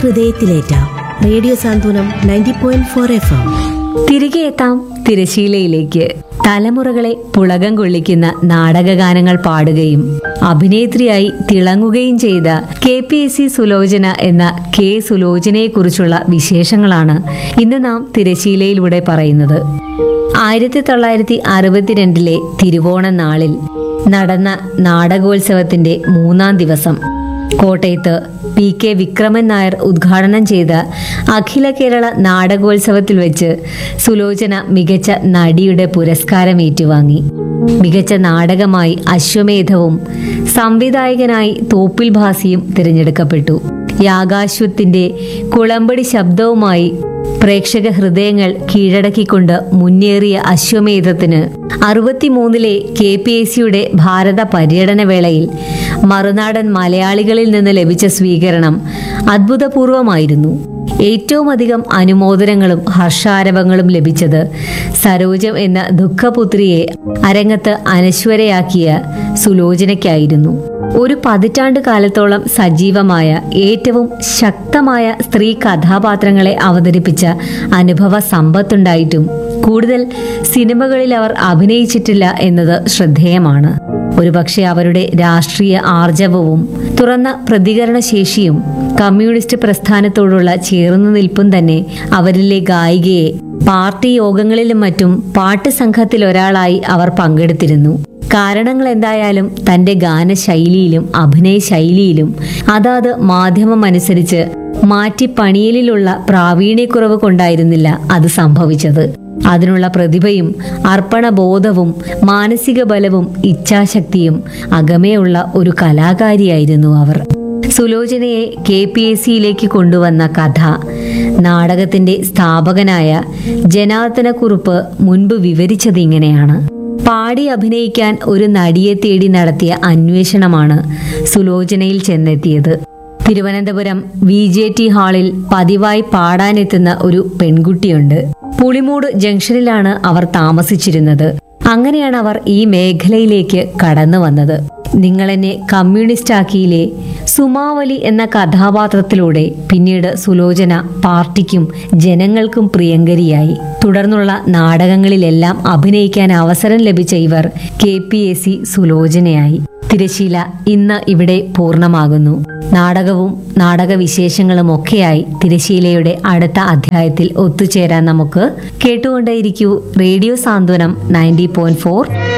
ഹൃദയത്തിലേറ്റാം radio Santhwanam ninety point four F M തിരികെ എത്താം തിരശീലയിലേക്ക് തലമുറകളെ പുളകം കൊള്ളിക്കുന്ന നാടകഗാനങ്ങൾ പാടുകയും അഭിനേത്രിയായി തിളങ്ങുകയും ചെയ്ത K P S C Sulochana എന്ന കെ സുലോചനയെക്കുറിച്ചുള്ള വിശേഷങ്ങളാണ് ഇന്ന് നാം തിരശീലയിലൂടെ പറയുന്നത് ആയിരത്തി തൊള്ളായിരത്തി അറുപത്തിരണ്ടിലെ തിരുവോണ നാളിൽ നടന്ന നാടകോത്സവത്തിന്റെ മൂന്നാം ദിവസം കോട്ടയത്ത് പി കെ വിക്രമൻ നായർ ഉദ്ഘാടനം ചെയ്ത അഖില കേരള നാടകോത്സവത്തിൽ വെച്ച് സുലോചന മികച്ച നടിയുടെ പുരസ്കാരം ഏറ്റുവാങ്ങി മികച്ച നാടകമായി അശ്വമേധവും സംവിധായകനായി തോപ്പിൽ ഭാസിയും തിരഞ്ഞെടുക്കപ്പെട്ടു യാഗാശ്വത്തിന്റെ കുളമ്പടി ശബ്ദവുമായി പ്രേക്ഷക ഹൃദയങ്ങൾ കീഴടക്കിക്കൊണ്ട് മുന്നേറിയ അശ്വമേധത്തിന് അറുപത്തിമൂന്നിലെ കെ പി എസ് സിയുടെ ഭാരത പര്യടന വേളയിൽ മറുനാടൻ മലയാളികളിൽ നിന്ന് ലഭിച്ച സ്വീകരണം അത്ഭുതപൂർവമായിരുന്നു ഏറ്റവും അധികം അനുമോദനങ്ങളും ഹർഷാരവങ്ങളും ലഭിച്ചത് സരോജം എന്ന ദുഃഖപുത്രിയെ അരങ്ങത്ത് അനശ്വരയാക്കിയ സുലോചനയ്ക്കായിരുന്നു ഒരു പതിറ്റാണ്ട് കാലത്തോളം സജീവമായ ഏറ്റവും ശക്തമായ സ്ത്രീ കഥാപാത്രങ്ങളെ അവതരിപ്പിച്ച അനുഭവ സമ്പത്തുണ്ടായിട്ടും കൂടുതൽ സിനിമകളിൽ അവർ അഭിനയിച്ചിട്ടില്ല എന്നത് ശ്രദ്ധേയമാണ് ഒരുപക്ഷെ അവരുടെ രാഷ്ട്രീയ ആർജവവും തുറന്ന പ്രതികരണശേഷിയും കമ്മ്യൂണിസ്റ്റ് പ്രസ്ഥാനത്തോടുള്ള ചേർന്നു നിൽപ്പും തന്നെ അവരിലെ ഗായികയെ പാർട്ടി യോഗങ്ങളിലും മറ്റും പാട്ട് സംഘത്തിൽ ഒരാളായി അവർ പങ്കെടുത്തിരുന്നു കാരണങ്ങൾ എന്തായാലും തന്റെ ഗാനശൈലിയിലും അഭിനയ ശൈലിയിലും അതാത് മാധ്യമം അനുസരിച്ച് മാറ്റി പണിയലിലുള്ള പ്രാവീണ്യക്കുറവ് കൊണ്ടായിരുന്നില്ല അത് സംഭവിച്ചത് അതിനുള്ള പ്രതിഭയും അർപ്പണബോധവും മാനസിക ബലവും ഇച്ഛാശക്തിയും അകമേയുള്ള ഒരു കലാകാരിയായിരുന്നു അവർ സുലോചനയെ കെ പി എസ് സിയിലേക്ക് കൊണ്ടുവന്ന കഥ നാടകത്തിന്റെ സ്ഥാപകനായ ജനാർദ്ദനക്കുറുപ്പ് മുൻപ് വിവരിച്ചത് ഇങ്ങനെയാണ് പാടി അഭിനയിക്കാൻ ഒരു നടിയെ തേടി നടത്തിയ അന്വേഷണമാണ് സുലോചനയിൽ ചെന്നെത്തിയത് തിരുവനന്തപുരം വി ജെ ടി ഹാളിൽ പതിവായി പാടാനെത്തുന്ന ഒരു പെൺകുട്ടിയുണ്ട് പുളിമൂട് ജംഗ്ഷനിലാണ് അവർ താമസിച്ചിരുന്നത് അങ്ങനെയാണ് അവർ ഈ മേഖലയിലേക്ക് കടന്നു വന്നത് നിങ്ങളെന്നെ കമ്മ്യൂണിസ്റ്റ് ആക്കിയിലെ സുമാവലി എന്ന കഥാപാത്രത്തിലൂടെ പിന്നീട് സുലോചന പാർട്ടിക്കും ജനങ്ങൾക്കും പ്രിയങ്കരിയായി തുടർന്നുള്ള നാടകങ്ങളിലെല്ലാം അഭിനയിക്കാൻ അവസരം ലഭിച്ച ഇവർ കെ പി എസ് സി സുലോചനയായി തിരശീല ഇന്ന് ഇവിടെ പൂർണ്ണമാകുന്നു നാടകവും നാടകവിശേഷങ്ങളും ഒക്കെയായി തിരശീലയുടെ അടുത്ത അധ്യായത്തിൽ ഒത്തുചേരാൻ നമുക്ക് കേട്ടുകൊണ്ടേയിരിക്കൂ radio Santhwanam ninety point four